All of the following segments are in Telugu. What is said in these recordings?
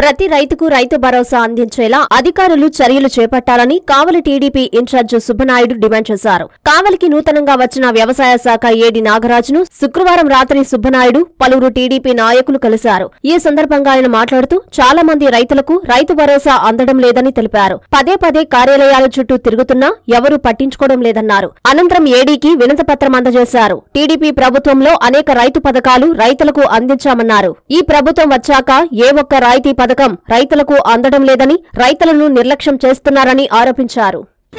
ప్రతి రైతుకు రైతు భరోసా అందించేలా అధికారులు చర్యలు చేపట్టాలని Kavali TDP incharge Subbanaidu demand చేశారు కావలికి నూతనంగా వచ్చిన వ్యవసాయ శాఖ ఏడి నాగరాజును శుక్రవారం రాత్రి సుబ్బనాయుడు పలువురు టీడీపీ నాయకులు కలిశారు ఈ సందర్భంగా ఆయన మాట్లాడుతూ చాలా మంది రైతులకు రైతు భరోసా అందడం లేదని తెలిపారు పదే పదే కార్యాలయాల చుట్టూ తిరుగుతున్నా ఎవరూ పట్టించుకోవడం లేదన్నారు అనంతరం ఏడీకి వినతి పత్రం అందజేశారు టీడీపీ ప్రభుత్వంలో అనేక రైతు పథకాలు రైతులకు అందించామన్నారు ఈ ప్రభుత్వం వచ్చాక ఏ ఒక్క రాయితీ పథకం రైతులకు అందడం లేదని రైతులను నిర్లక్ష్యం చేస్తున్నారని ఆరోపించారు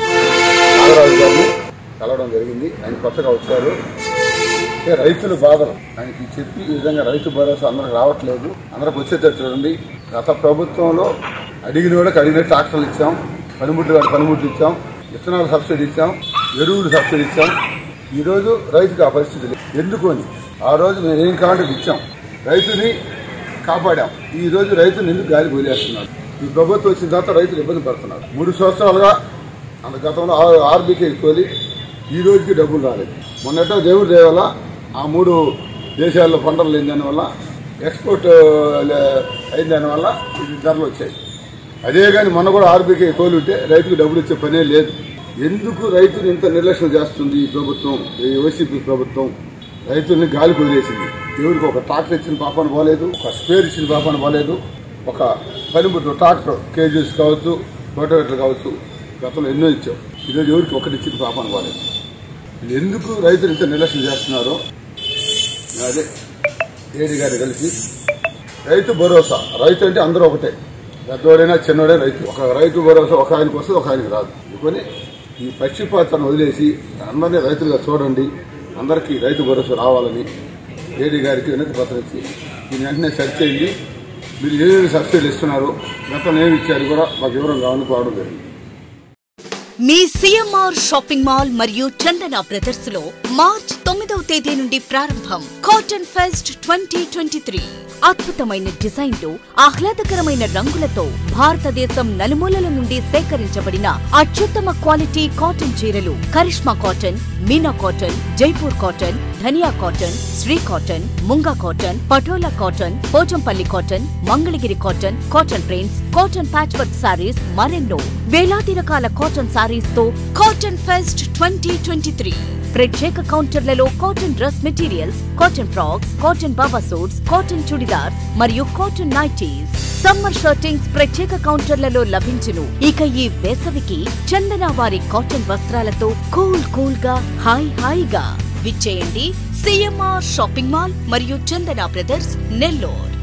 నాగరాజు గారిని కలవడం జరిగింది ఆయన కొత్తగా వచ్చారు అంటే రైతుల బాధలు ఆయనకి చెప్పి ఈ విధంగా రైతు భరోసా అందరికి రావట్లేదు అందరికి వచ్చేటట్టు చూడండి గత ప్రభుత్వంలో అడిగిన వాడికి అడిగిన ట్రాక్టర్లు ఇచ్చాం పనిముట్లు వాడి పనిముట్లు ఇచ్చాం విత్తనాలు సబ్సిడీ ఇచ్చాం ఎరువులు సబ్సిడీ ఇచ్చాం ఈ రోజు రైతుకు ఆ పరిస్థితి లేదు ఎందుకు అని ఆ రోజు మేము ఏం కావాలంటే ఇచ్చాం రైతుని కాపాడాం ఈ రోజు రైతుని ఎందుకు గాలి వదిలేస్తున్నారు ఈ ప్రభుత్వం వచ్చిన తర్వాత రైతులు ఇబ్బంది పడుతున్నారు మూడు సంవత్సరాలుగా అంత గతంలో ఆర్బీకే తోలి ఈ రోజుకి డబ్బులు రాలేదు మొన్నటో దేవుడి దయ వల్ల ఆ మూడు దేశాల్లో పంటలు లేని దానివల్ల ఎక్స్పోర్ట్ లే- అయిన దానివల్ల ఇది ధరలు వచ్చాయి అదే కానీ మొన్న కూడా ఆర్బీకే తోలి ఉంటే రైతుకు డబ్బులు ఇచ్చే పనే లేదు ఎందుకు రైతుని ఇంత నిర్లక్ష్యం చేస్తుంది ఈ ప్రభుత్వం ఈ వైసీపీ ప్రభుత్వం రైతుల్ని గాలి వదిలేసింది దేవుడికి ఒక ట్రాక్టర్ ఇచ్చిన పాపాన పోలేదు ఒక స్పేర్ ఇచ్చిన పాపాన పోలేదు ఒక పనిముట్టు ట్రాక్టర్ కేజీస్ కావచ్చు రోటోవేటర్ కావచ్చు గతంలో ఎన్నో ఇచ్చాం ఈరోజు ఎవరికి ఒకటి ఇచ్చిన పాపాన పోలేదు వీళ్ళు ఎందుకు రైతులు ఇంత నిర్లక్ష్యం చేస్తున్నారో అదే ఏడి గారి కలిసి రైతు భరోసా రైతు అంటే అందరూ ఒకటే పెద్దోడైనా చిన్నోడే రైతు ఒక రైతు భరోసా ఒక ఆయనకు వస్తుంది ఒక ఆయనకి రాదు అందుకని ఈ పక్షిపాతాన్ని వదిలేసి అందరినీ రైతులుగా చూడండి అందరికీ రైతు భరోసా రావాలని ఏడి గారికి వినతి పత్రం ఇచ్చి దీన్ని వెంటనే సెర్చ్ చేయండి మీరు ఏమేమి సబ్సిడీలు ఇస్తున్నారు గతంలో ఏమి ఇచ్చారు కూడా మాకు వివరం కావాలని కోవడం జరిగింది మీ సిఎంఆర్ షాపింగ్ మాల్ మరియు చందన బ్రదర్స్ లో మార్చ్ తొమ్మిదవ తేదీ నుండి ప్రారంభం cotton fest twenty twenty three అద్భుతమైన డిజైన్లు ఆహ్లాదకరమైన రంగులతో భారతదేశం నలుమూలల నుండి సేకరించబడిన అత్యుత్తమ క్వాలిటీ కాటన్ చీరలు Karishma cotton Meena cotton Jaipur cotton Dhaniya cotton Shri cotton Munga cotton Patola cotton Pochampally cotton Mangalagiri cotton cotton prints cotton patch work sarees మరెన్నో వేలాది రకాల కాటన్ సారీస్ తో cotton fest twenty twenty three ప్రత్యేక కౌంటర్లలో cotton dress materials cotton frocks cotton baba suits cotton churidars మరియు కాటన్ నైటీస్ సమ్మర్ షర్టింగ్స్ ప్రత్యేక కౌంటర్లలో లభించును ఇక ఈ వేసవికి చందన వారి కాటన్ వస్త్రాలతో కూల్ కూల్ గా హాయ్ హాయిగా విచ్చేయండి సిఎంఆర్ షాపింగ్ మాల్ మరియు చందన బ్రదర్స్ నెల్లూరు